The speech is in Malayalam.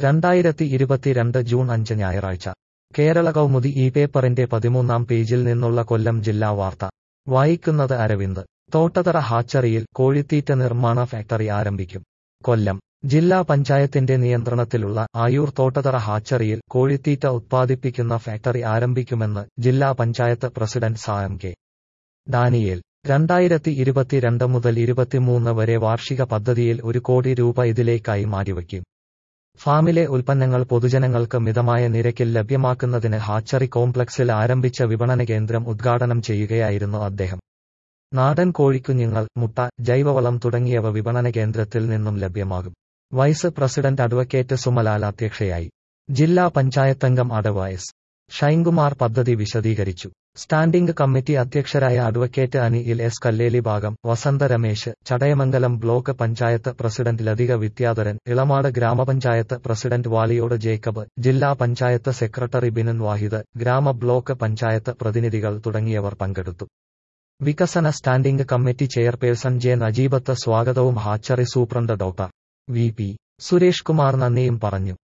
രണ്ടായിരത്തി ഇരുപത്തിരണ്ട് ജൂൺ അഞ്ച് ഞായറാഴ്ച കേരള കൗമുദി ഈ പേപ്പറിന്റെ പതിമൂന്നാം പേജിൽ നിന്നുള്ള കൊല്ലം ജില്ലാ വാർത്ത വായിക്കുന്നത് അരവിന്ദ് തോട്ടതറ ഹാച്ചറിയിൽ കോഴിത്തീറ്റ നിർമ്മാണ ഫാക്ടറി ആരംഭിക്കും കൊല്ലം ജില്ലാ പഞ്ചായത്തിന്റെ നിയന്ത്രണത്തിലുള്ള ആയൂർ തോട്ടതറ ഹാച്ചറിയിൽ കോഴിത്തീറ്റ ഉത്പാദിപ്പിക്കുന്ന ഫാക്ടറി ആരംഭിക്കുമെന്ന് ജില്ലാ പഞ്ചായത്ത് പ്രസിഡന്റ് സാം കെ ഡാനിയേൽ രണ്ടായിരത്തി ഇരുപത്തിരണ്ട് മുതൽ ഇരുപത്തിമൂന്ന് വരെ വാർഷിക പദ്ധതിയിൽ ഒരു കോടി രൂപ ഇതിലേക്കായി മാറ്റിവയ്ക്കും ഫാമിലെ ഉൽപ്പന്നങ്ങൾ പൊതുജനങ്ങൾക്ക് മിതമായ നിരക്കിൽ ലഭ്യമാക്കുന്നതിന് ഹാച്ചറി കോംപ്ലക്സിൽ ആരംഭിച്ച വിപണന കേന്ദ്രം ഉദ്ഘാടനം ചെയ്യുകയായിരുന്നു അദ്ദേഹം നാടൻ കോഴിക്കുഞ്ഞുങ്ങൾ മുട്ട ജൈവവളം തുടങ്ങിയവ വിപണന കേന്ദ്രത്തിൽ നിന്നും ലഭ്യമാകും വൈസ് പ്രസിഡന്റ് അഡ്വക്കേറ്റ് സുമലാൽ അധ്യക്ഷയായി ജില്ലാ പഞ്ചായത്തംഗം അടവ് എസ് ഷൈൻകുമാർ പദ്ധതി വിശദീകരിച്ചു സ്റ്റാൻഡിംഗ് കമ്മിറ്റി അധ്യക്ഷരായ അഡ്വക്കേറ്റ് അനിൽ എസ് കല്ലേലി ഭാഗം വസന്ത രമേശ് ചടയമംഗലം ബ്ലോക്ക് പഞ്ചായത്ത് പ്രസിഡന്റ് ലതിക വിദ്യാധരൻ ഇളമാട് ഗ്രാമപഞ്ചായത്ത് പ്രസിഡന്റ് വാളിയോട് ജേക്കബ് ജില്ലാ പഞ്ചായത്ത് സെക്രട്ടറി ബിനൻ വാഹിദ് ഗ്രാമ ബ്ലോക്ക് പഞ്ചായത്ത് പ്രതിനിധികൾ തുടങ്ങിയവർ പങ്കെടുത്തു വികസന standing committee chairperson J Najeebath സ്വാഗതവും hatchery superintendent doctor V P Suresh Kumar നന്ദിയും പറഞ്ഞു